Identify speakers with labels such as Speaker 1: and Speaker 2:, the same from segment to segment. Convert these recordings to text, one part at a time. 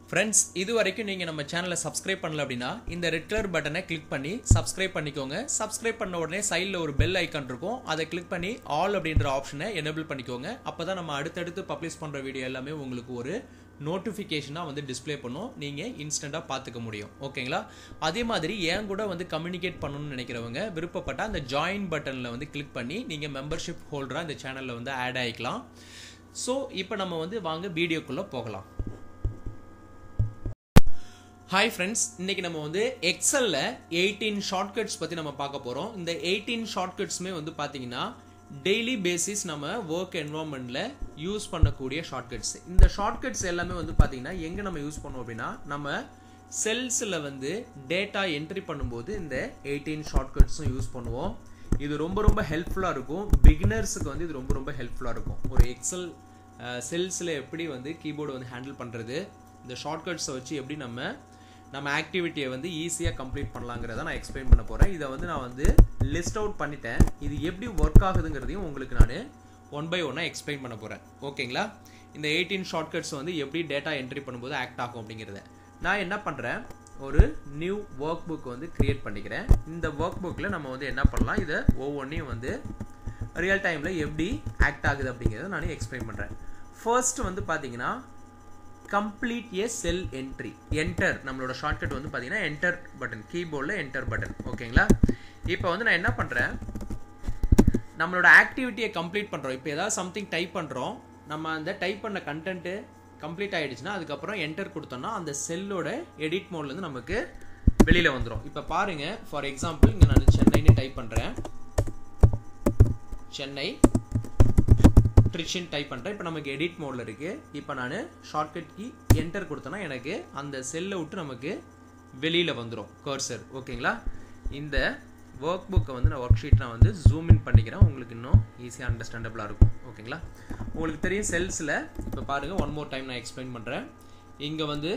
Speaker 1: friends இது வரைக்கும் நீங்கள் நம்ம சேனலை சப்ஸ்கிரைப் பண்ணல அப்படின்னா இந்த ரெட் கலர் பட்டனை கிளிக் பண்ணி சப்ஸ்கிரைப் பண்ணிக்கோங்க சப்ஸ்கிரைப் பண்ண உடனே சைடில் ஒரு பெல் ஐக்கான் இருக்கும் அதை கிளிக் பண்ணி ஆல் அப்படின்ற ஆப்ஷனை எனேபிள் பண்ணிக்கோங்க அப்போ தான் நம்ம அடுத்தடுத்து பப்ளிஷ் பண்ணுற வீடியோ எல்லாமே உங்களுக்கு ஒரு நோட்டிஃபிகேஷனாக வந்து டிஸ்ப்ளே பண்ணும் நீங்கள் இன்ஸ்டண்ட்டாக பார்த்துக்க முடியும் ஓகேங்களா அதே மாதிரி ஏன் கூட வந்து கம்யூனிகேட் பண்ணணும்னு நினைக்கிறவங்க விருப்பப்பட்ட அந்த ஜாயின் பட்டனில் வந்து கிளிக் பண்ணி நீங்கள் மெம்பர்ஷிப் ஹோல்டராக இந்த சேனலில் வந்து ஆட் ஆகிக்கலாம் ஸோ இப்போ நம்ம வந்து வாங்க வீடியோக்குள்ளே போகலாம் ஹாய் ஃப்ரெண்ட்ஸ் இன்னைக்கு நம்ம வந்து எக்ஸலில் எயிட்டீன் ஷார்ட்கட்ஸ் பற்றி நம்ம பார்க்க போகிறோம் இந்த எயிட்டீன் ஷார்ட்கட்ஸுமே வந்து பார்த்தீங்கன்னா டெய்லி பேசிஸ் நம்ம ஒர்க் என்வரான்மெண்ட்டில் யூஸ் பண்ணக்கூடிய ஷார்ட்கட்ஸ் இந்த ஷார்ட்கட்ஸ் எல்லாமே வந்து பார்த்தீங்கன்னா எங்கே நம்ம யூஸ் பண்ணுவோம் அப்படின்னா நம்ம செல்ஸில் வந்து டேட்டா என்ட்ரி பண்ணும்போது இந்த எயிட்டீன் ஷார்ட்கட்ஸும் யூஸ் பண்ணுவோம் இது ரொம்ப ரொம்ப ஹெல்ப்ஃபுல்லாக இருக்கும் பிகினர்ஸுக்கு வந்து இது ரொம்ப ரொம்ப ஹெல்ப்ஃபுல்லாக இருக்கும் ஒரு எக்ஸல் செல்ஸில் எப்படி வந்து கீபோர்டு வந்து ஹேண்டில் பண்ணுறது இந்த ஷார்ட்கட்ஸை வச்சு எப்படி நம்ம நம்ம ஆக்டிவிட்டியை வந்து ஈஸியாக கம்ப்ளீட் பண்ணலாங்கிறத நான் எக்ஸ்பிளைன் பண்ண போகிறேன் இதை வந்து நான் வந்து லிஸ்ட் அவுட் பண்ணிட்டேன் இது எப்படி ஒர்க் ஆகுதுங்கிறதையும் உங்களுக்கு நான் ஒன் பை ஒன்னாக எக்ஸ்பிளைன் பண்ண போகிறேன் ஓகேங்களா இந்த எயிட்டீன் ஷார்ட்கட்ஸ் வந்து எப்படி டேட்டா என்ட்ரி பண்ணும்போது ஆக்ட் ஆகும் அப்படிங்கிறத நான் என்ன பண்ணுறேன் ஒரு நியூ ஒர்க் புக் வந்து க்ரியேட் பண்ணிக்கிறேன் இந்த ஒர்க் புக்கில் நம்ம வந்து என்ன பண்ணலாம் இதை ஒவ்வொன்றையும் வந்து ரியல் டைமில் எப்படி ஆக்ட் ஆகுது அப்படிங்கிறத நான் எக்ஸ்பிளைன் பண்ணுறேன் ஃபர்ஸ்ட் வந்து பார்த்தீங்கன்னா complete a cell entry enter நம்மளோட ஷார்ட்கட் வந்து பார்த்தீங்கன்னா என்டர் பட்டன் கீபோர்டில் என்டர் பட்டன் ஓகேங்களா இப்போ வந்து நான் என்ன பண்ணுறேன் நம்மளோட ஆக்டிவிட்டியை கம்ப்ளீட் பண்ணுறோம் இப்போ ஏதாவது சம்திங் டைப் பண்ணுறோம் நம்ம அந்த டைப் பண்ண கண்டென்ட்டு கம்ப்ளீட் ஆகிடுச்சுன்னா அதுக்கப்புறம் என்டர் கொடுத்தோம்னா அந்த செல்லோட எடிட் மோட்லேருந்து நமக்கு வெளியில் வந்துடும் இப்போ பாருங்கள் ஃபார் எக்ஸாம்பிள் இங்கே நான் சென்னைன்னு டைப் பண்ணுறேன் சென்னை ட்ரிஷன் டைப் பண்ணுறேன் இப்போ நமக்கு எடிட் மோடில் இருக்குது இப்போ நான் ஷார்ட்கட் கீ என்டர் கொடுத்தேன்னா எனக்கு அந்த செல்லை விட்டு நமக்கு வெளியில் வந்துடும் கர்சர் ஓகேங்களா இந்த ஒர்க் புக்கை வந்து நான் ஒர்க் ஷீட் நான் வந்து ஜூம் இன் பண்ணிக்கிறேன் உங்களுக்கு இன்னும் ஈஸியாக அண்டர்ஸ்டாண்டபிளாக இருக்கும் ஓகேங்களா உங்களுக்கு தெரியும் செல்ஸில் இப்போ பாருங்கள் ஒன் மோர் டைம் நான் எக்ஸ்பிளைன் பண்ணுறேன் இங்கே வந்து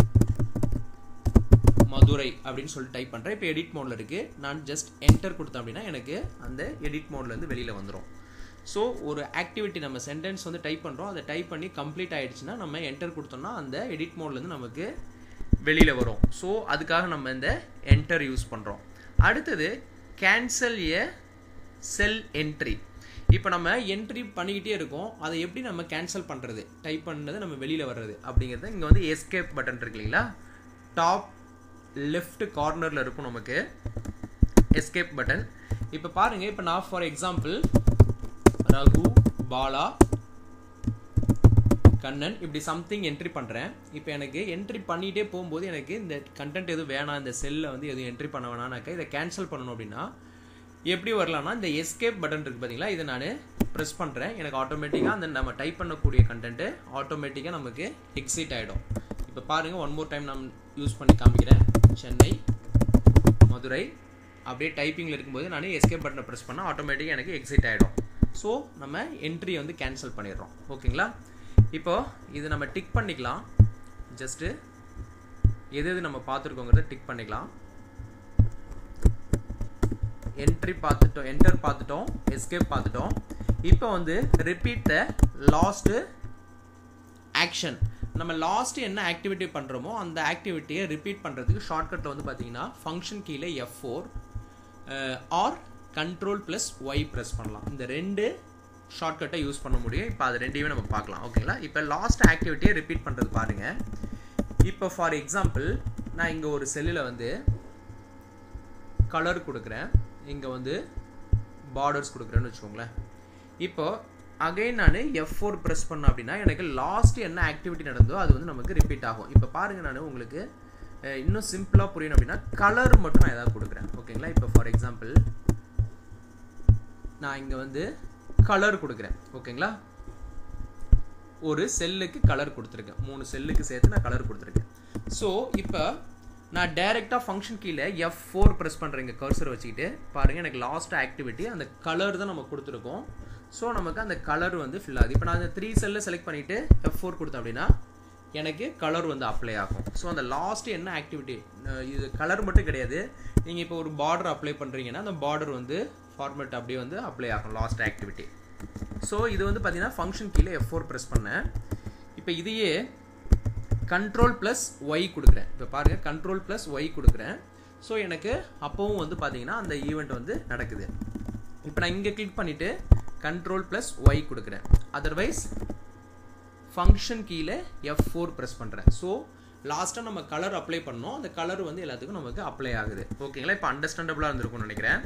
Speaker 1: மதுரை அப்படின்னு சொல்லிட்டு டைப் பண்ணுறேன் இப்போ எடிட் மோடில் இருக்குது நான் ஜஸ்ட் என்டர் கொடுத்தேன் அப்படின்னா எனக்கு அந்த எடிட் மோட்லேருந்து வெளியில் வந்துடும் ஸோ ஒரு ஆக்டிவிட்டி நம்ம சென்டென்ஸ் வந்து டைப் பண்ணுறோம் அதை டைப் பண்ணி கம்ப்ளீட் ஆகிடுச்சுன்னா நம்ம என்டர் கொடுத்தோம்னா அந்த எடிட் மோட்லேருந்து நமக்கு வெளியில் வரும் ஸோ அதுக்காக நம்ம இந்த என்டர் யூஸ் பண்ணுறோம் அடுத்தது கேன்சல் ஏ செல் என்ட்ரி இப்போ நம்ம என்ட்ரி பண்ணிக்கிட்டே இருக்கோம் அதை எப்படி நம்ம கேன்சல் பண்ணுறது டைப் பண்ணது நம்ம வெளியில் வர்றது அப்படிங்கிறது இங்கே வந்து எஸ்கேப் பட்டன் இருக்கு இல்லைங்களா டாப் லெஃப்ட் கார்னரில் இருக்கும் நமக்கு எஸ்கேப் பட்டன் இப்போ பாருங்கள் இப்போ நான் ஃபார் எக்ஸாம்பிள் ரகு பாலா கண்ணன் இப்படி சம்திங் என்ட்ரி பண்ணுறேன் இப்போ எனக்கு என்ட்ரி பண்ணிகிட்டே போகும்போது எனக்கு இந்த கண்டென்ட் எதுவும் வேணாம் இந்த செல்லில் வந்து எதுவும் என்ட்ரி பண்ண வேணாம்னாக்கா இதை கேன்சல் பண்ணணும் அப்படின்னா எப்படி வரலாம்னா இந்த எஸ்கேப் பட்டன் இருக்குது பார்த்தீங்களா இதை நான் ப்ரெஸ் பண்ணுறேன் எனக்கு ஆட்டோமேட்டிக்காக அந்த நம்ம டைப் பண்ணக்கூடிய கண்டென்ட்டு ஆட்டோமேட்டிக்காக நமக்கு எக்ஸிட் ஆகிடும் இப்போ பாருங்கள் ஒன் மோர் டைம் நான் யூஸ் பண்ணி காமிக்கிறேன் சென்னை மதுரை அப்படியே டைப்பிங்கில் இருக்கும்போது நான் எஸ்கேப் பட்டனை ப்ரெஸ் பண்ணால் ஆட்டோமேட்டிக்காக எனக்கு எக்ஸிட் ஆகிடும் ஸோ நம்ம என்ட்ரியை வந்து கேன்சல் பண்ணிடுறோம் ஓகேங்களா இப்போ இது நம்ம டிக் பண்ணிக்கலாம் ஜஸ்ட்டு எது எது நம்ம பார்த்துருக்கோங்கிறத டிக் பண்ணிக்கலாம் என்ட்ரி பார்த்துட்டோம் என்டர் பார்த்துட்டோம் எஸ்கேப் பார்த்துட்டோம் இப்போ வந்து ரிப்பீட் த லாஸ்ட்டு ஆக்ஷன் நம்ம லாஸ்ட் என்ன ஆக்டிவிட்டி பண்ணுறோமோ அந்த ஆக்டிவிட்டியை ரிப்பீட் பண்ணுறதுக்கு ஷார்ட்கட்டில் வந்து பார்த்தீங்கன்னா ஃபங்க்ஷன் கீழே F four or control plus Y press பண்ணலாம் இந்த ரெண்டு ஷார்ட்கட்டை யூஸ் பண்ண முடியும் இப்போ அது ரெண்டையுமே நம்ம பார்க்கலாம் ஓகேங்களா இப்போ லாஸ்ட் ஆக்டிவிட்டியை ரிப்பீட் பண்ணுறது பாருங்கள் இப்போ ஃபார் எக்ஸாம்பிள் நான் இங்கே ஒரு செல்லில் வந்து கலர் கொடுக்குறேன் இங்கே வந்து பார்டர்ஸ் கொடுக்குறேன்னு வச்சுக்கோங்களேன் இப்போ அகைன் நான் எஃப் ஃபோர் ப்ரெஸ் பண்ணேன் அப்படின்னா எனக்கு லாஸ்ட் என்ன ஆக்டிவிட்டி நடந்தோ அது வந்து நமக்கு ரிப்பீட் ஆகும் இப்போ பாருங்கள் நான் உங்களுக்கு இன்னும் சிம்பிளாக புரியணும் அப்படின்னா கலர் மட்டும் நான் ஏதாவது கொடுக்குறேன் ஓகேங்களா இப்போ ஃபார் எக்ஸாம்பிள் நான் இங்கே வந்து கலர் கொடுக்குறேன் ஓகேங்களா ஒரு செல்லுக்கு கலர் கொடுத்துருக்கேன் மூணு செல்லுக்கு சேர்த்து நான் கலர் கொடுத்துருக்கேன் ஸோ இப்போ நான் டைரெக்டாக ஃபங்க்ஷன் கீழே எஃப் ஃபோர் ப்ரெஸ் பண்ணுறேங்க கர்சர் வச்சுக்கிட்டு பாருங்கள் எனக்கு லாஸ்ட் ஆக்டிவிட்டி அந்த கலர் தான் நம்ம கொடுத்துருக்கோம் ஸோ நமக்கு அந்த கலர் வந்து ஃபில் ஆகுது இப்போ நான் அந்த த்ரீ செல்லை செலக்ட் பண்ணிவிட்டு எஃப் ஃபோர் கொடுத்தேன் அப்படின்னா எனக்கு கலர் வந்து அப்ளை ஆகும் ஸோ அந்த லாஸ்ட் என்ன ஆக்டிவிட்டி இது கலர் மட்டும் கிடையாது நீங்கள் இப்போ ஒரு பார்டர் அப்ளை பண்ணுறீங்கன்னா அந்த பார்டர் வந்து ஃபார்மேட் அப்படியே வந்து அப்ளை ஆகும் லாஸ்ட் ஆக்டிவிட்டி ஸோ இது வந்து பார்த்தீங்கன்னா ஃபங்க்ஷன் கீழே எஃப் ஃபோர் ப்ரெஸ் பண்ணேன் இப்போ இதையே கண்ட்ரோல் ப்ளஸ் ஒய் கொடுக்குறேன் இப்போ பாருங்கள் கண்ட்ரோல் ப்ளஸ் ஒய் கொடுக்குறேன் ஸோ எனக்கு அப்போவும் வந்து பார்த்தீங்கன்னா அந்த ஈவெண்ட் வந்து நடக்குது இப்போ நான் இங்கே கிளிக் பண்ணிவிட்டு கண்ட்ரோல் ப்ளஸ் ஒய் கொடுக்குறேன் அதர்வைஸ் ஃபங்க்ஷன் கீழே எஃப் ஃபோர் ப்ரெஸ் பண்ணுறேன் ஸோ லாஸ்ட்டாக நம்ம கலர் அப்ளை பண்ணோம் அந்த கலர் வந்து எல்லாத்துக்கும் நமக்கு அப்ளை ஆகுது ஓகேங்களா இப்போ அண்டர்ஸ்டாண்டபுளாக இருந்திருக்கும்னு நினைக்கிறேன்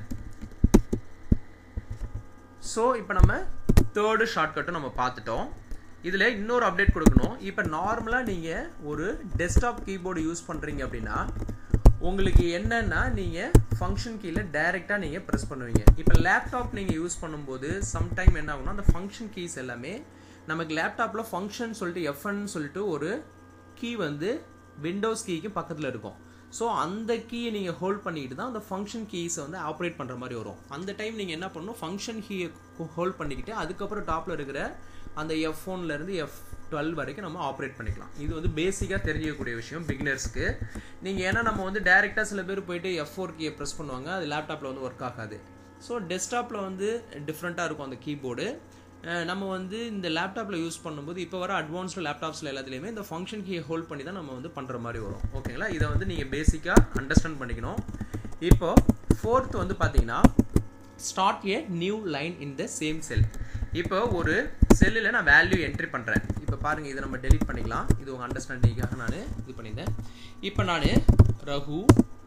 Speaker 1: ஸோ இப்போ நம்ம தேர்டு ஷார்ட்கட்டும் நம்ம பார்த்துட்டோம் இதில் இன்னொரு அப்டேட் கொடுக்கணும் இப்போ நார்மலாக நீங்கள் ஒரு டெஸ்க்டாப் கீபோர்டு யூஸ் பண்ணுறீங்க அப்படின்னா உங்களுக்கு என்னன்னா நீங்கள் ஃபங்க்ஷன் கீழே டைரெக்டாக நீங்கள் ப்ரெஸ் பண்ணுவீங்க இப்போ லேப்டாப் நீங்கள் யூஸ் பண்ணும்போது சம்டைம் என்ன ஆகும்னா அந்த ஃபங்க்ஷன் கீஸ் எல்லாமே நமக்கு லேப்டாப்பில் ஃபங்க்ஷன் சொல்லிட்டு எஃப்என் சொல்லிட்டு ஒரு கீ வந்து விண்டோஸ் கீக்கு பக்கத்தில் இருக்கும் ஸோ அந்த கீயை நீங்கள் ஹோல்ட் பண்ணிக்கிட்டு தான் அந்த ஃபங்க்ஷன் கீஸை வந்து ஆப்ரேட் பண்ணுற மாதிரி வரும் அந்த டைம் நீங்கள் என்ன பண்ணணும் ஃபங்க்ஷன் கீயை ஹோல்ட் பண்ணிக்கிட்டு அதுக்கப்புறம் டாப்பில் இருக்கிற அந்த எஃப் ஃபோன்லேருந்து எஃப் டுவெல் வரைக்கும் நம்ம ஆப்ரேட் பண்ணிக்கலாம் இது வந்து பேசிக்காக தெரிஞ்சிக்கக்கூடிய விஷயம் பிகினர்ஸ்க்கு நீங்கள் ஏன்னா நம்ம வந்து டேரெக்டாக சில பேர் போயிட்டு எஃப் ஃபோர் கீயை ப்ரெஸ் பண்ணுவாங்க அது லேப்டாப்பில் வந்து ஒர்க் ஆகாது ஸோ டெஸ்க்டாப்பில் வந்து டிஃப்ரெண்ட்டாக இருக்கும் அந்த கீபோர்டு நம்ம வந்து இந்த லேப்டாப்பில் யூஸ் பண்ணும்போது இப்போ வர அட்வான்ஸ்டு லேப்டாப்ஸில் எல்லாத்துலேயுமே இந்த ஃபங்க்ஷன் கீயை ஹோல்ட் பண்ணி தான் நம்ம வந்து பண்ணுற மாதிரி வரும் ஓகேங்களா இதை வந்து நீங்கள் பேசிக்காக அண்டர்ஸ்டாண்ட் பண்ணிக்கணும் இப்போ ஃபோர்த் வந்து பார்த்தீங்கன்னா start a new line in the same cell இப்போ ஒரு செல்லில் நான் வேல்யூ என்ட்ரி பண்ணுறேன் இப்போ பாருங்கள் இதை நம்ம டெலிட் பண்ணிக்கலாம் இது உங்கள் அண்டர்ஸ்டாண்டிங்காக நான் இது பண்ணியிருந்தேன் இப்போ நான் ரகு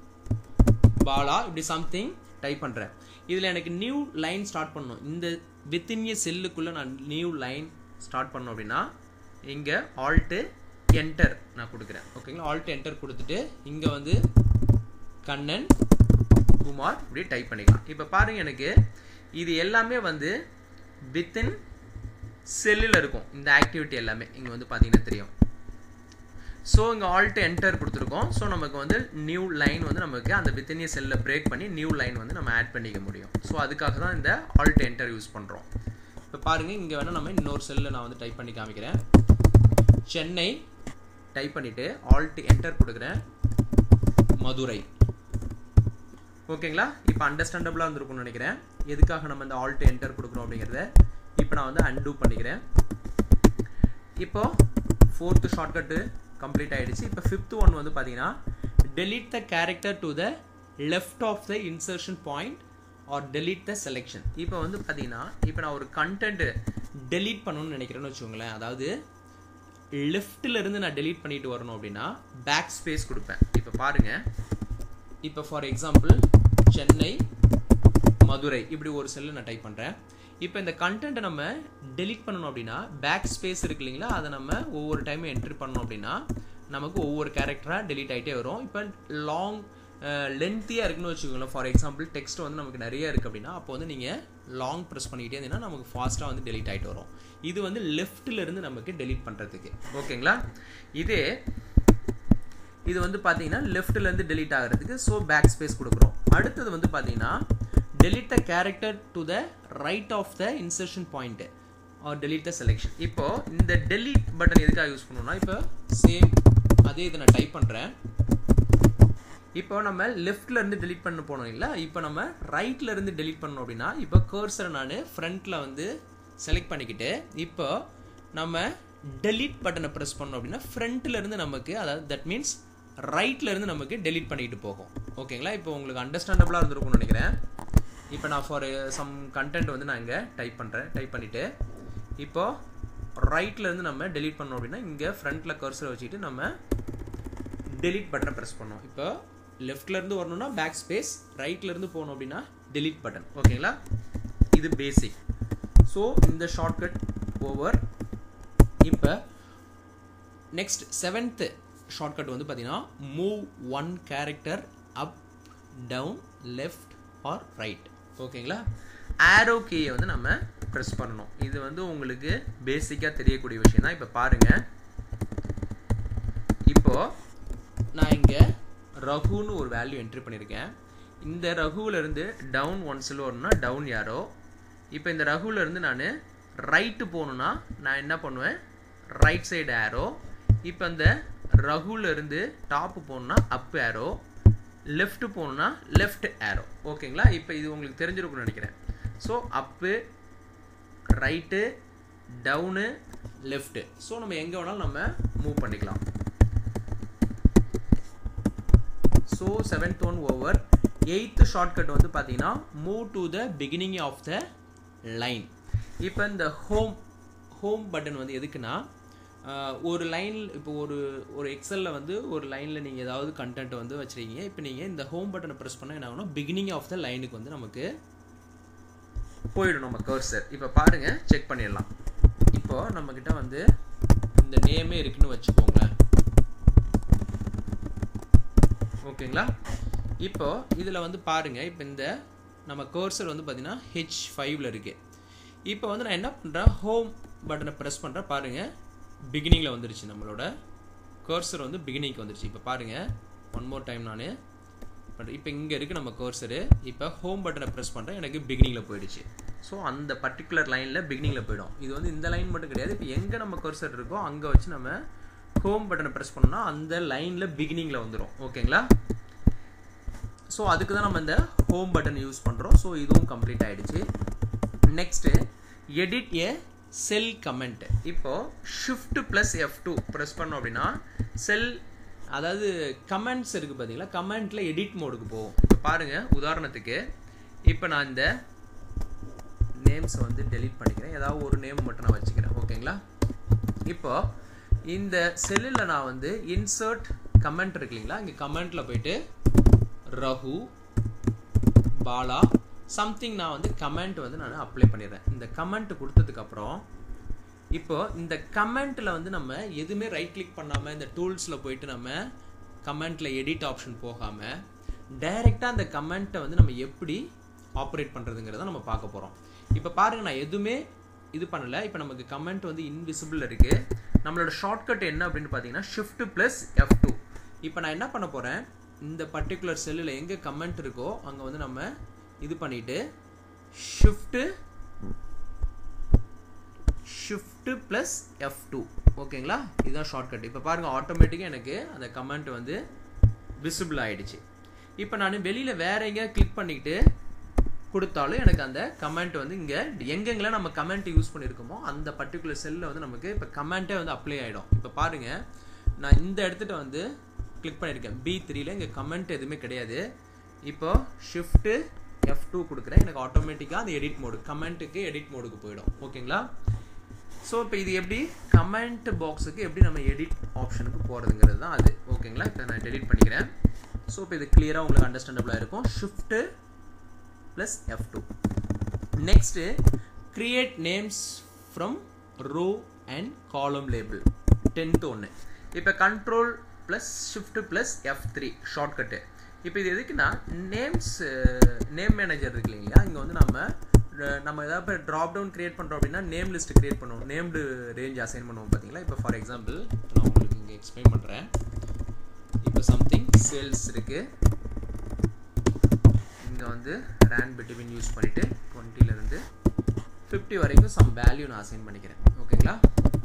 Speaker 1: பாலா இப்படி சம்திங் டைப் பண்ணுறேன் இதில் எனக்கு நியூ லைன் ஸ்டார்ட் பண்ணணும் இந்த வித்தின் ஏ செல்லுக்குள்ளே நான் நியூ லைன் ஸ்டார்ட் பண்ணோம் அப்படின்னா இங்கே ஆல்ட்டு என்டர் நான் கொடுக்குறேன் ஓகேங்களா ஆல்ட் என்டர் கொடுத்துட்டு இங்கே வந்து கண்ணன் குமார் இப்படி டைப் பண்ணிக்கலாம் இப்போ பாருங்கள் எனக்கு இது எல்லாமே வந்து வித்தின் செல்லில் இருக்கும் இந்த ஆக்டிவிட்டி எல்லாமே இங்கே வந்து பார்த்தீங்கன்னா தெரியும் ஸோ இங்கே ஆல்ட் என்டர் கொடுத்துருக்கோம் ஸோ நமக்கு வந்து நியூ லைன் வந்து நமக்கு அந்த வித்தினிய செல்லில் பிரேக் பண்ணி நியூ லைன் வந்து நம்ம ஆட் பண்ணிக்க முடியும் ஸோ அதுக்காக தான் இந்த ஆல்ட் என்டர் யூஸ் பண்ணுறோம் இப்போ பாருங்கள் இங்கே வேணால் நம்ம இன்னொரு செல்லில் நான் வந்து டைப் பண்ணி காமிக்கிறேன் சென்னை டைப் பண்ணிவிட்டு ஆல்ட் என்டர் கொடுக்குறேன் மதுரை ஓகேங்களா இப்போ அண்டர்ஸ்டாண்டபுளாக இருந்திருக்கும்னு நினைக்கிறேன் எதுக்காக நம்ம இந்த ஆல்ட் என்டர் கொடுக்குறோம் அப்படிங்கிறத இப்போ நான் வந்து அன்டூ பண்ணிக்கிறேன் இப்போ ஃபோர்த்து ஷார்ட்கட்டு கம்ப்ளீட் ஆகிடுச்சு இப்போ ஃபிஃப்த் ஒன் வந்து பார்த்தீங்கன்னா delete the character to the left of the insertion point or delete the selection இப்போ வந்து பார்த்தீங்கன்னா இப்போ நான் ஒரு கண்டென்ட் டெலீட் பண்ணணும்னு நினைக்கிறேன்னு வச்சுக்கோங்களேன் அதாவது லெஃப்டில் இருந்து நான் டெலீட் பண்ணிட்டு வரணும் அப்படின்னா பேக் ஸ்பேஸ் கொடுப்பேன் இப்போ பாருங்கள் இப்போ ஃபார் எக்ஸாம்பிள் சென்னை மதுரை இப்படி ஒரு செல்லு நான் டைப் பண்ணுறேன் இப்போ இந்த கண்டென்ட்டை நம்ம டெலிட் பண்ணணும் அப்படின்னா பேக் ஸ்பேஸ் இருக்கு இல்லைங்களா அதை நம்ம ஒவ்வொரு டைமும் என்ட்ரி பண்ணோம் அப்படின்னா நமக்கு ஒவ்வொரு கேரக்டராக டெலிட் ஆகிட்டே வரும் இப்போ லாங் லென்த்தியாக இருக்குன்னு வச்சுக்கோங்களேன் ஃபார் எக்ஸாம்பிள் டெக்ஸ்ட் வந்து நமக்கு நிறைய இருக்குது அப்படின்னா அப்போ வந்து நீங்கள் லாங் ப்ரெஸ் பண்ணிக்கிட்டே இருந்தீங்கன்னா நமக்கு ஃபாஸ்ட்டாக வந்து டெலிட் ஆகிட்டு வரும் இது வந்து லெஃப்ட்டில் இருந்து நமக்கு டெலிட் பண்ணுறதுக்கு ஓகேங்களா இதே இது வந்து பார்த்தீங்கன்னா லெஃப்ட்லேருந்து டெலிட் ஆகிறதுக்கு ஸோ பேக் ஸ்பேஸ் கொடுக்குறோம் அடுத்தது வந்து பார்த்தீங்கன்னா delete the character to the right of the insertion point or delete the selection இப்போ இந்த delete பட்டன் எதுக்காக யூஸ் பண்ணணும்னா இப்போ சேம் அதே இதை நான் டைப் பண்ணுறேன் இப்போ நம்ம லெஃப்ட்ல இருந்து delete பண்ண போனோம் இல்லை இப்போ நம்ம ரைட்ல இருந்து delete பண்ணோம் அப்படின்னா இப்போ கர்சரை நான் ஃப்ரண்ட்ல வந்து செலக்ட் பண்ணிக்கிட்டு இப்போ நம்ம delete பட்டனை ப்ரெஸ் பண்ணோம் அப்படின்னா ஃப்ரண்ட்ல இருந்து நமக்கு அதாவது தட் மீன்ஸ் ரைட்ல இருந்து நமக்கு delete பண்ணிட்டு போகும் ஓகேங்களா இப்போ உங்களுக்கு அண்டர்ஸ்டாண்டபிளாக இருந்திருக்கும்னு நினைக்கிறேன் இப்போ நான் ஃபார் சம் கண்டென்ட் வந்து நான் இங்கே டைப் பண்ணுறேன் டைப் பண்ணிவிட்டு இப்போ ரைட்ல இருந்து நம்ம delete பண்ணோம் அப்படின்னா இங்கே ஃப்ரண்ட்டில் கர்சரை வச்சுட்டு நம்ம delete பட்டனை ப்ரெஸ் பண்ணோம் இப்போ லெஃப்ட்ல இருந்து வரணும்னா பேக் ஸ்பேஸ் ரைட்ல இருந்து போகணும் அப்படின்னா delete பட்டன் ஓகேங்களா இது பேசிக் ஸோ இந்த ஷார்ட்கட் ஓவர் இப்போ நெக்ஸ்ட் செவன்த்து ஷார்ட்கட் வந்து பார்த்தீங்கன்னா move one character up down left or right ஓகேங்களா ஆரோ கீயை வந்து நம்ம ப்ரெஸ் பண்ணணும் இது வந்து உங்களுக்கு பேசிக்காக தெரியக்கூடிய விஷயம் தான் இப்போ பாருங்கள் இப்போ நான் இங்கே ரகுன்னு ஒரு வேல்யூ என்ட்ரி பண்ணியிருக்கேன் இந்த ரகுவிலேருந்து டவுன் ஒன் சில் வரணும்னா டவுன் யாரோ இப்போ இந்த ரகுவிலேருந்து நான் ரைட்டு போகணுன்னா நான் என்ன பண்ணுவேன் ரைட் சைடு ஆரோ இப்போ இந்த ரகுலேருந்து டாப்பு போகணுன்னா அப் ஆரோ லெஃப்ட் போகணுன்னா லெஃப்ட் ஆரோ ஓகேங்களா இப்போ இது உங்களுக்கு தெரிஞ்சிருக்கும்னு நினைக்கிறேன் so up right down left so நம்ம எங்கே வேணாலும் நம்ம மூவ் பண்ணிக்கலாம் so seventh one over eighth shortcut வந்து பார்த்தீங்கன்னா move to the beginning of the line இப்போ இந்த ஹோம் ஹோம் பட்டன் வந்து எதுக்குன்னா ஆஹ், ஒரு லைன் இப்போ ஒரு ஒரு எக்ஸலில் வந்து ஒரு லைனில் நீங்கள் ஏதாவது கண்டென்ட் வந்து வச்சுருக்கீங்க இப்போ நீங்கள் இந்த ஹோம் பட்டனை ப்ரெஸ் பண்ணால் என்ன ஆகும்னா பிகினிங் ஆஃப் த லைனுக்கு வந்து நமக்கு போயிடும் நம்ம கர்சர் இப்போ பாருங்க செக் பண்ணிடலாம் இப்போ நம்ம கிட்ட வந்து இந்த நேமே இருக்குன்னு வச்சுக்கோங்களேன் ஓகேங்களா இப்போ இதில் வந்து பாருங்க இப்போ இந்த நம்ம கர்சர் வந்து பார்த்தீங்கன்னா ஹெச் ஃபைவ்ல இருக்கு இப்போ வந்து நான் என்ன பண்ணுறேன் ஹோம் பட்டனை ப்ரெஸ் பண்ணுறேன் பாருங்க பிகினிங்கில் வந்துருச்சு நம்மளோட கர்சர் வந்து பிகினிங்க்கு வந்துருச்சு இப்போ பாருங்க ஒன் மோர் டைம் நான் இப்போ இங்கே இருக்குது நம்ம கர்சரு இப்போ ஹோம் பட்டனை ப்ரெஸ் பண்ணுறேன் எனக்கு பிகினிங்கில் போயிடுச்சு ஸோ அந்த பர்டிகுலர் லைனில் பிகினிங்கில் போயிடும் இது வந்து இந்த லைன் மட்டும் கிடையாது இப்போ எங்கே நம்ம கர்சர் இருக்கோ அங்கே வச்சு நம்ம ஹோம் பட்டனை ப்ரெஸ் பண்ணோம்னா அந்த லைனில் பிகினிங்கில் வந்துடும் ஓகேங்களா ஸோ அதுக்கு தான் நம்ம இந்த ஹோம் பட்டன் யூஸ் பண்ணுறோம் ஸோ இதுவும் கம்ப்ளீட் ஆயிடுச்சு next edit a cell comment இப்போ shift plus F two press பண்ணோம் அப்படின்னா செல் அதாவது கமெண்ட்ஸ் இருக்குது பார்த்தீங்களா கமெண்ட்டில் எடிட் மோடுக்கு போகும் இப்போ பாருங்கள் உதாரணத்துக்கு இப்போ நான் இந்த நேம்ஸை வந்து டெலீட் பண்ணிக்கிறேன் ஏதாவது ஒரு நேம் மட்டும் நான் வச்சுக்கிறேன் ஓகேங்களா இப்போ இந்த செல்லில் நான் வந்து இன்சர்ட் கமெண்ட் இருக்கு இல்லைங்களா இங்கே கமெண்ட்டில் போயிட்டு ரகு பாலா சம்திங் நான் வந்து கமெண்ட் வந்து நான் அப்ளை பண்ணிடுறேன் இந்த கமெண்ட் கொடுத்ததுக்கப்புறம் இப்போ இந்த கமெண்ட்டில் வந்து நம்ம எதுவுமே ரைட் கிளிக் பண்ணாமல் இந்த டூல்ஸில் போயிட்டு நம்ம கமெண்ட்டில் எடிட் ஆப்ஷன் போகாமல் டைரெக்டாக அந்த கமெண்ட்டை வந்து நம்ம எப்படி ஆப்ரேட் பண்ணுறதுங்கிறத நம்ம பார்க்க போகிறோம் இப்போ பாருங்கள் நான் எதுவுமே இது பண்ணல இப்போ நமக்கு கமெண்ட் வந்து இன்விசிபிள் இருக்குது நம்மளோட ஷார்ட்கட் என்ன அப்படின்னு பார்த்தீங்கன்னா ஷிஃப்ட் ப்ளஸ் எஃப் டூ இப்போ நான் என்ன பண்ண போகிறேன் இந்த பர்டிகுலர் செல்லில் எங்கே கமெண்ட் இருக்கோ அங்கே வந்து நம்ம இது பண்ணிட்டு shift shift plus F two ஓகேங்களா இதுதான் ஷார்ட்கட் இப்போ பாருங்கள் ஆட்டோமேட்டிக்காக எனக்கு அந்த கமெண்ட் வந்து விசிபிள் ஆயிடுச்சு இப்போ நான் வெளியில் வேற எங்கேயா கிளிக் பண்ணிக்கிட்டு கொடுத்தாலும் எனக்கு அந்த கமெண்ட் வந்து இங்கே எங்கெங்கெல்லாம் நம்ம கமெண்ட் யூஸ் பண்ணியிருக்கோமோ அந்த பர்டிகுலர் செல்லில் வந்து நமக்கு இப்போ கமெண்ட்டே வந்து அப்ளை ஆகிடும் இப்போ பாருங்கள் நான் இந்த இடத்துட்ட வந்து கிளிக் பண்ணியிருக்கேன் பி த்ரீல இங்கே கமெண்ட் எதுவுமே கிடையாது இப்போ ஷிஃப்ட்டு எஃப் டூ கொடுக்குறேன் எனக்கு ஆட்டோமேட்டிக்காக அந்த எடிட் மோடு கமெண்ட்டுக்கு எடிட் மோடுக்கு போயிடும் ஓகேங்களா ஸோ இப்போ இது எப்படி கமெண்ட் பாக்ஸுக்கு எப்படி நம்ம எடிட் ஆப்ஷனுக்கு போகிறதுங்கிறது தான் அது ஓகேங்களா இப்போ நான் டெலிட் பண்ணிக்கிறேன் ஸோ இப்போ இது கிளியராக உங்களுக்கு அண்டர்ஸ்டாண்டபிளாக இருக்கும் shift plus F two next create names from row and column label tenth ஒன்று இப்போ control plus shift plus F three shortcut இப்போ இது எதுக்குன்னா நேம்ஸ் நேம் மேனேஜர் இருக்கு இல்லைங்களா இங்கே வந்து நம்ம அஹ், நம்ம ஏதாவது ட்ராப் டவுன் கிரியேட் பண்ணுறோம் அப்படின்னா நேம் லிஸ்ட் கிரியேட் பண்ணுவோம் நேம்டு ரேஞ்ச் அசைன் பண்ணுவோம் பார்த்தீங்களா இப்போ ஃபார் எக்ஸாம்பிள் நான் உங்களுக்கு இங்கே எக்ஸ்பிளைன் பண்ணுறேன் இப்போ சம்திங் சேல்ஸ் இருக்குது இங்கே வந்து ரேண்ட் பிட்வீன் யூஸ் பண்ணிவிட்டு டுவெண்ட்டிலேருந்து ஃபிஃப்டி வரைக்கும் சம் வேல்யூ நான் அசைன் பண்ணிக்கிறேன் ஓகேங்களா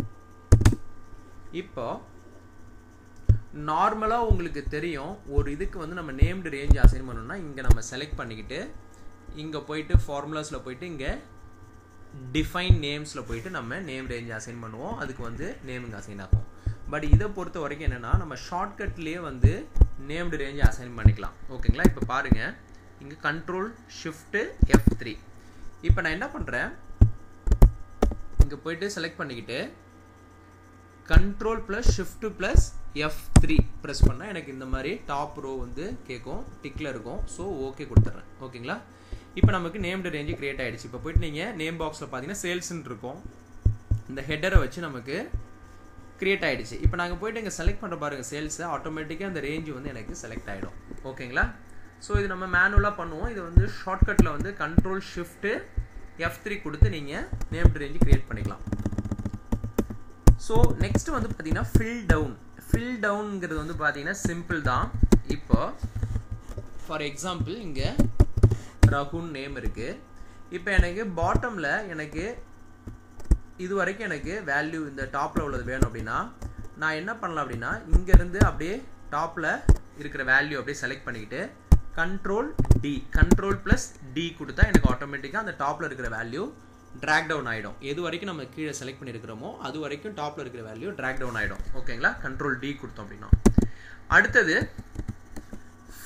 Speaker 1: இப்போ நார்மலாக உங்களுக்கு தெரியும் ஒரு இதுக்கு வந்து நம்ம நேம்டு ரேஞ்ச் அசைன் பண்ணணும்னா இங்கே நம்ம செலக்ட் பண்ணிக்கிட்டு இங்கே போயிட்டு ஃபார்முலாஸில் போயிட்டு இங்கே டிஃபைன் நேம்ஸில் போயிட்டு நம்ம நேம் ரேஞ்ச் அசைன் பண்ணுவோம் அதுக்கு வந்து நேமுங்க அசைன் ஆகும் பட் இதை பொறுத்த வரைக்கும் என்னென்னா நம்ம ஷார்ட்கட்லேயே வந்து நேம்டு ரேஞ்ச் அசைன் பண்ணிக்கலாம் ஓகேங்களா இப்போ பாருங்கள் இங்கே கண்ட்ரோல் ஷிஃப்ட்டு எஃப் த்ரீ இப்போ நான் என்ன பண்ணுறேன் இங்கே போயிட்டு செலக்ட் பண்ணிக்கிட்டு control plus shift plus F three press பண்ணால் எனக்கு இந்த மாதிரி டாப் ரோ வந்து கேட்கும் டிக்கில் இருக்கும் ஸோ ஓகே கொடுத்துட்றேன் ஓகேங்களா இப்போ நமக்கு நேம்டு ரேஞ்சு கிரியேட் ஆயிடுச்சு இப்போ போயிட்டு நீங்கள் நேம் பாக்ஸில் பார்த்தீங்கன்னா சேல்ஸ்ன்னு இருக்கும் இந்த ஹெட்டரை வச்சு நமக்கு கிரியேட் ஆயிடுச்சு இப்போ நாங்கள் போயிட்டு இங்கே செலக்ட் பண்ணுற பாருங்க சேல்ஸை ஆட்டோமேட்டிக்காக அந்த ரேஞ்சு வந்து எனக்கு செலக்ட் ஆகிடும் ஓகேங்களா ஸோ இது நம்ம மேனுவலாக பண்ணுவோம் இது வந்து ஷார்ட்கட்டில் வந்து கண்ட்ரோல் ஷிஃப்ட்டு எஃப் த்ரீ கொடுத்து நீங்கள் நேம்டு ரேஞ்சு கிரியேட் பண்ணிக்கலாம் ஸோ நெக்ஸ்ட் வந்து பார்த்தீங்கன்னா ஃபில் டவுன் ஃபில் டவுனுங்கிறது வந்து பார்த்தீங்கன்னா சிம்பிள் தான் இப்போ ஃபார் எக்ஸாம்பிள் இங்கே ரகுன் நேம் இருக்குது இப்போ எனக்கு பாட்டமில் எனக்கு இது வரைக்கும் எனக்கு வேல்யூ இந்த டாப்பில் உள்ளது வேணும் அப்படின்னா நான் என்ன பண்ணலாம் அப்படின்னா இங்கேருந்து அப்படியே டாப்பில் இருக்கிற வேல்யூ அப்படியே செலக்ட் பண்ணிக்கிட்டு control D control plus D கொடுத்தா எனக்கு ஆட்டோமேட்டிக்காக அந்த டாப்பில் இருக்கிற வேல்யூ ட்ராக் டவுன் ஆகிடும் எது வரைக்கும் நம்ம கீழே செலக்ட் பண்ணியிருக்கிறோமோ அது வரைக்கும் டாப்பில் இருக்கிற வேல்யூ ட்ராக் டவுன் ஆகிடும் ஓகேங்களா கண்ட்ரோல் டி கொடுத்தோம் அப்படின்னா அடுத்தது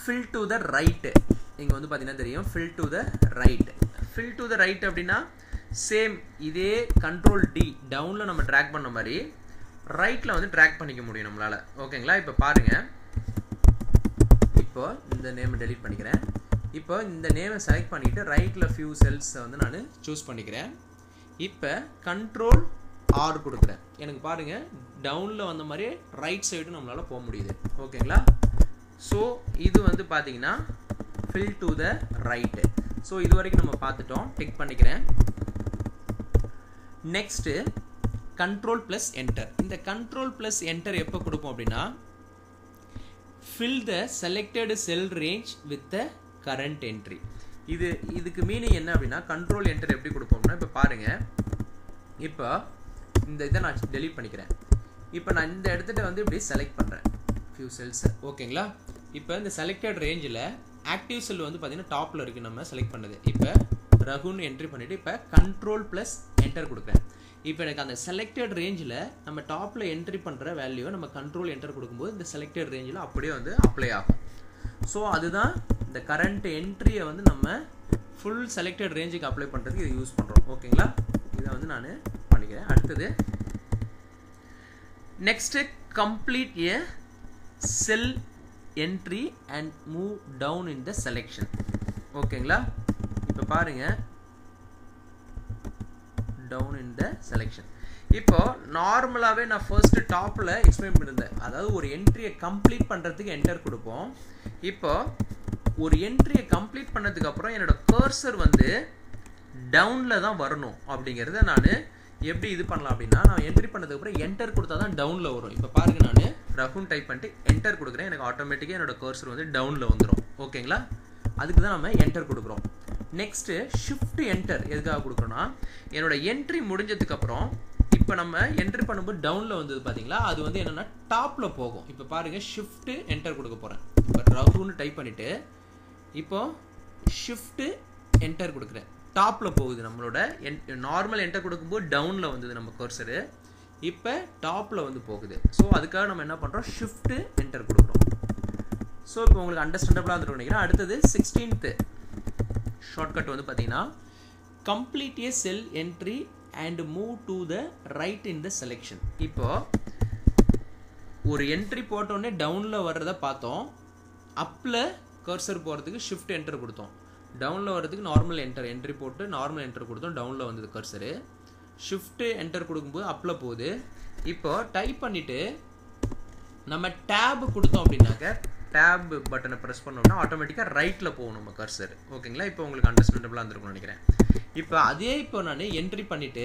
Speaker 1: ஃபில் டு த ரைட்டு இங்கே வந்து பார்த்தீங்கன்னா தெரியும் fill to the right fill to the right அப்படின்னா சேம் இதே கண்ட்ரோல் டி டவுனில் நம்ம ட்ராக் பண்ண மாதிரி ரைட்டில் வந்து ட்ராக் பண்ணிக்க முடியும் நம்மளால் ஓகேங்களா இப்போ பாருங்கள் இப்போ இந்த நேமை டெலீட் பண்ணிக்கிறேன் இப்போ இந்த நேமை செலக்ட் பண்ணிவிட்டு ரைட்டில் ஃபியூ செல்ஸை வந்து நான் சூஸ் பண்ணிக்கிறேன் இப்போ கண்ட்ரோல் ஆர் கொடுக்குறேன் எனக்கு பாருங்கள் டவுனில் வந்த மாதிரியே ரைட் சைடு நம்மளால் போக முடியுது ஓகேங்களா ஸோ இது வந்து பார்த்தீங்கன்னா fill to the right so இது வரைக்கும் நம்ம பார்த்துட்டோம் டிக் பண்ணிக்கிறேன் நெக்ஸ்ட்டு கண்ட்ரோல் ப்ளஸ் என்டர் இந்த கண்ட்ரோல் ப்ளஸ் என்டர் எப்போ கொடுப்போம் அப்படின்னா fill the selected cell range with the current entry இது இதுக்கு மீனிங் என்ன அப்படின்னா கண்ட்ரோல் என்டர் எப்படி கொடுப்போம்னா இப்போ பாருங்கள் இப்போ இந்த இதை நான் டெலீட் பண்ணிக்கிறேன் இப்போ நான் இந்த இடத்துல வந்து இப்படி செலக்ட் பண்ணுறேன் ஃபியூ செல்ஸை ஓகேங்களா இப்போ இந்த செலக்டட் ரேஞ்சில் ஆக்டிவ் செல் வந்து பார்த்தீங்கன்னா டாப்பில் இருக்குது நம்ம செலக்ட் பண்ணது இப்போ ரகுன்னு என்ட்ரி பண்ணிவிட்டு இப்போ கண்ட்ரோல் ப்ளஸ் என்டர் கொடுக்குறேன் இப்போ எனக்கு அந்த செலக்டட் ரேஞ்சில் நம்ம டாப்பில் என்ட்ரி பண்ணுற வேல்யூவை நம்ம கண்ட்ரோல் என்டர் கொடுக்கும்போது இந்த செலக்டட் ரேஞ்சில் அப்படியே வந்து அப்ளை ஆகும் ஸோ அதுதான் இந்த கரண்ட் என்ட்ரியை வந்து நம்ம ஃபுல் செலக்டட் ரேஞ்சுக்கு அப்ளை பண்ணுறதுக்கு இதை யூஸ் பண்ணுறோம் ஓகேங்களா இதை வந்து நான் பண்ணிக்கிறேன் அடுத்தது next complete a cell entry and move down in the selection ஓகேங்களா இப்போ பாருங்கள் டவுன் இன் த செலெக்ஷன் இப்போ நார்மலாகவே நான் ஃபர்ஸ்ட் டாப்பில் எக்ஸ்பிளைன் பண்ணியிருந்தேன் அதாவது ஒரு என்ட்ரியை கம்ப்ளீட் பண்ணுறதுக்கு என்டர் கொடுப்போம் இப்போ ஒரு என்ட்ரியை கம்ப்ளீட் பண்ணதுக்கு அப்புறம் என்னோட கர்சர் வந்து டவுனில் தான் வரணும் அப்படிங்கிறத நான் எப்படி இது பண்ணலாம் அப்படின்னா நான் என்ட்ரி பண்ணதுக்கப்புறம் என்டர் கொடுத்தா தான் டவுனில் வரும் இப்போ பாருங்க நான் ரகுன் டைப் பண்ணிட்டு என்டர் கொடுக்குறேன் எனக்கு ஆட்டோமேட்டிக்காக என்னோட கர்சர் வந்து டவுனில் வந்துடும் ஓகேங்களா அதுக்கு தான் நம்ம என்டர் கொடுக்குறோம் நெக்ஸ்ட்டு ஷிஃப்ட் என்டர் எதுக்காக கொடுக்குறோன்னா என்னோட என்ட்ரி முடிஞ்சதுக்கப்புறம் இப்போ நம்ம என்ட்ரி பண்ணும்போது டவுனில் வந்தது பார்த்தீங்களா அது வந்து என்னென்னா டாப்பில் போகும் இப்போ பாருங்கள் ஷிஃப்ட்டு என்டர் கொடுக்க போகிறேன் இப்போ ரகுன்னு டைப் பண்ணிவிட்டு இப்போ ஷிஃப்ட்டு என்டர் கொடுக்குறேன் டாப்பில் போகுது நம்மளோட என் நார்மல் என்டர் கொடுக்கும்போது டவுனில் வந்தது நம்ம கர்சரு இப்போ டாப்பில் வந்து போகுது ஸோ அதுக்காக நம்ம என்ன பண்ணுறோம் ஷிஃப்ட்டு என்டர் கொடுக்குறோம் ஸோ இப்போ உங்களுக்கு அண்டர்ஸ்டாண்டபிளாக வந்துட்டு நினைக்கிறேன் அடுத்தது சிக்ஸ்டீன்த்து ஷார்ட்கட் வந்து பார்த்தீங்கன்னா complete a cell entry and move to the right in the selection இப்போ ஒரு என்ட்ரி போட்டோடனே டவுனில் வர்றதை பார்த்தோம் அப்பில் கர்சர் போகிறதுக்கு ஷிஃப்ட் என்டர் கொடுத்தோம் டவுனில் வர்றதுக்கு நார்மல் என்டர் என்ட்ரி போட்டு நார்மல் என்டர் கொடுத்தோம் டவுனில் வந்தது கர்சரு ஷிஃப்ட்டு என்டர் கொடுக்கும்போது அப்பில் போகுது இப்போ டைப் பண்ணிவிட்டு நம்ம டேப் கொடுத்தோம் அப்படின்னாக்க டேப் பட்டனை ப்ரெஸ் பண்ணோம்னா ஆட்டோமேட்டிக்காக ரைட்டில் போகும் நம்ம கர்சர் ஓகேங்களா இப்போ உங்களுக்கு அண்டர்ஸ்டாண்டபிளாக இருந்திருக்கும்னு நினைக்கிறேன் இப்போ அதே இப்போ நான் என்ட்ரி பண்ணிவிட்டு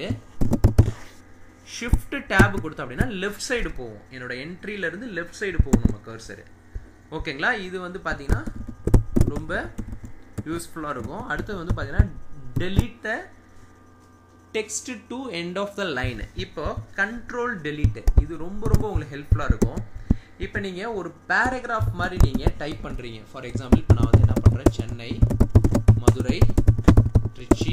Speaker 1: ஷிஃப்ட் டேப் கொடுத்தோம் அப்படின்னா லெஃப்ட் சைடு போகும் என்னோட என்ட்ரியிலேருந்து லெஃப்ட் சைடு போகும் நம்ம கர்சரு ஓகேங்களா இது வந்து பார்த்தீங்கன்னா ரொம்ப யூஸ்ஃபுல்லாக இருக்கும் அடுத்து வந்து பார்த்தீங்கன்னா delete the text to end of the line இப்போ கண்ட்ரோல் டெலீட் இது ரொம்ப ரொம்ப உங்களுக்கு ஹெல்ப்ஃபுல்லாக இருக்கும் இப்போ நீங்கள் ஒரு பேராகிராஃப் மாதிரி நீங்கள் டைப் பண்ணுறீங்க ஃபார் எக்ஸாம்பிள் இப்போ நான் வந்து என்ன பண்ணுறேன் சென்னை மதுரை திருச்சி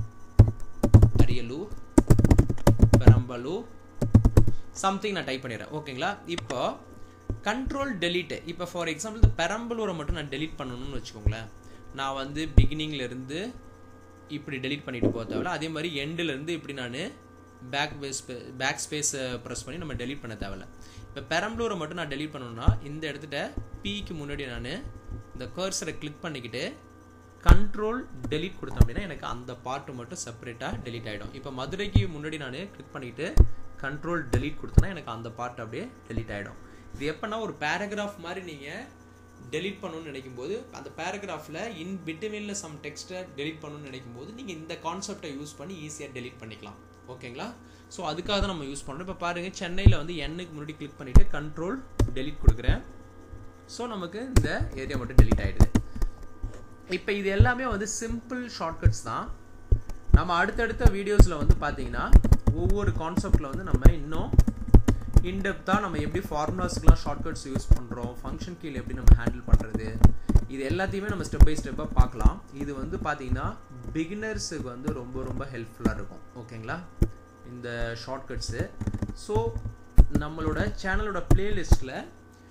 Speaker 1: அரியலூர் பெரம்பலூர் சம்திங் நான் டைப் பண்ணிடுறேன் ஓகேங்களா இப்போ கண்ட்ரோல் டெலீட் இப்போ ஃபார் எக்ஸாம்பிள் இந்த பெரம்பலூரை மட்டும் நான் டெலீட் பண்ணணும்னு வச்சுக்கோங்களேன் நான் வந்து பிகினிங்ல இருந்து இப்படி டெலீட் பண்ணிட்டு போக தேவையில்ல அதே மாதிரி எண்டுலேருந்து இப்படி நான் பேக் பேஸ் பேக் ஸ்பேஸை ப்ரெஸ் பண்ணி நம்ம டெலீட் பண்ண தேவையில்ல இப்போ பெரம்பலூரை மட்டும் நான் டெலீட் பண்ணணும்னா இந்த இடத்துல பிக்கு முன்னாடி நான் இந்த கர்சரை கிளிக் பண்ணிக்கிட்டு கண்ட்ரோல் டெலீட் கொடுத்தேன் அப்படின்னா எனக்கு அந்த பார்ட்டு மட்டும் செப்பரேட்டாக டெலீட் ஆகிடும் இப்போ மதுரைக்கு முன்னாடி நான் கிளிக் பண்ணிக்கிட்டு கண்ட்ரோல் டெலீட் கொடுத்தேன்னா எனக்கு அந்த பார்ட் அப்படியே டெலீட் ஆகிடும் இது எப்போனா ஒரு பேராகிராஃப் மாதிரி நீங்கள் டெலீட் பண்ணணும்னு நினைக்கும் போது அந்த பேராகிராஃபில் இன் பிட்வீனில் சம் டெக்ஸ்ட்டை டெலீட் பண்ணணும்னு நினைக்கும் போது நீங்கள் இந்த கான்செப்டை யூஸ் பண்ணி ஈஸியாக டெலீட் பண்ணிக்கலாம் ஓகேங்களா ஸோ அதுக்காக தான் நம்ம யூஸ் பண்ணுறோம் இப்போ பாருங்கள் சென்னையில் வந்து எண்ணுக்கு முன்னாடி கிளிக் பண்ணிவிட்டு கண்ட்ரோல் டெலீட் கொடுக்குறேன் ஸோ நமக்கு இந்த ஏரியா மட்டும் டெலீட் ஆகிடுது இப்போ இது எல்லாமே வந்து சிம்பிள் ஷார்ட்கட்ஸ் தான் நம்ம அடுத்தடுத்த வீடியோஸில் வந்து பார்த்தீங்கன்னா ஒவ்வொரு கான்செப்டில் வந்து நம்ம இன்னும் இன்டெப்த்தாக நம்ம எப்படி ஃபார்முலாஸ்க்குலாம் ஷார்ட்கட்ஸ் யூஸ் பண்ணுறோம் ஃபங்க்ஷன் கீழே எப்படி நம்ம ஹேண்டில் பண்ணுறது இது எல்லாத்தையுமே நம்ம ஸ்டெப் பை ஸ்டெப்பாக பார்க்கலாம் இது வந்து பார்த்தீங்கன்னா பிகினர்ஸுக்கு வந்து ரொம்ப ரொம்ப ஹெல்ப்ஃபுல்லாக இருக்கும் ஓகேங்களா இந்த ஷார்ட்கட்ஸு ஸோ நம்மளோட சேனலோட பிளேலிஸ்ட்டில்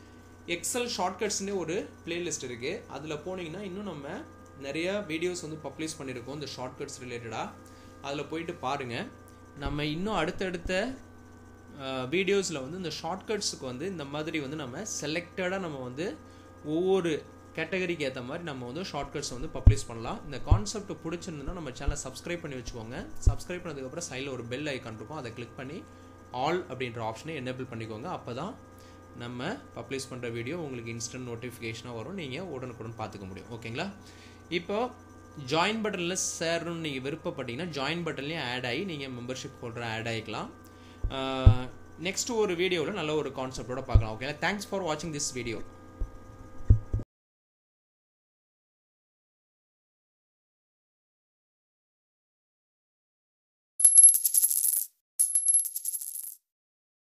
Speaker 1: எக்ஸல் ஷார்ட்கட்ஸ்னு ஒரு பிளேலிஸ்ட் இருக்குது அதில் போனீங்கன்னா இன்னும் நம்ம நிறைய வீடியோஸ் வந்து பப்ளிஷ் பண்ணியிருக்கோம் இந்த ஷார்ட்கட்ஸ் ரிலேட்டடாக அதில் போயிட்டு பாருங்கள் நம்ம இன்னும் அடுத்தடுத்த வீடியோஸில் வந்து இந்த ஷார்ட்கட்ஸுக்கு வந்து இந்த மாதிரி வந்து நம்ம செலக்டடாக நம்ம வந்து ஒவ்வொரு கேட்டகரிக்கு ஏற்ற மாதிரி நம்ம வந்து ஷார்ட்கட்ஸ் வந்து பப்ளிஷ் பண்ணலாம் இந்த கான்செப்ட் பிடிச்சிருந்ததுன்னா நம்ம சேனலை சப்ஸ்கிரைப் பண்ணி வச்சுக்கோங்க சப்ஸ்கிரைப் பண்ணதுக்கப்புறம் சைடில் ஒரு பெல் ஐக்கான் இருக்கும் அதை கிளிக் பண்ணி ஆல் அப்படின்ற ஆப்ஷனை எனேபிள் பண்ணிக்கோங்க அப்போ தான் நம்ம பப்ளிஷ் பண்ணுற வீடியோ உங்களுக்கு இன்ஸ்டன்ட் நோட்டிஃபிகேஷனாக வரும் நீங்கள் உடனுக்குடன் பார்த்துக்க முடியும் ஓகேங்களா இப்போ ஜாயின் பட்டனில் சேரணும்னு நீங்கள் விருப்பப்பட்டீங்கன்னா ஜாயின் பட்டன்லேயும் ஆட் ஆகி நீங்கள் மெம்பர்ஷிப் ஹோல்டர் ஆட் ஆகிக்கலாம் நெக்ஸ்ட் ஒரு வீடியோவில் நல்ல ஒரு கான்செப்டோட பார்க்கலாம் ஓகேங்களா தேங்க்ஸ் ஃபார் வாட்சிங் திஸ் வீடியோ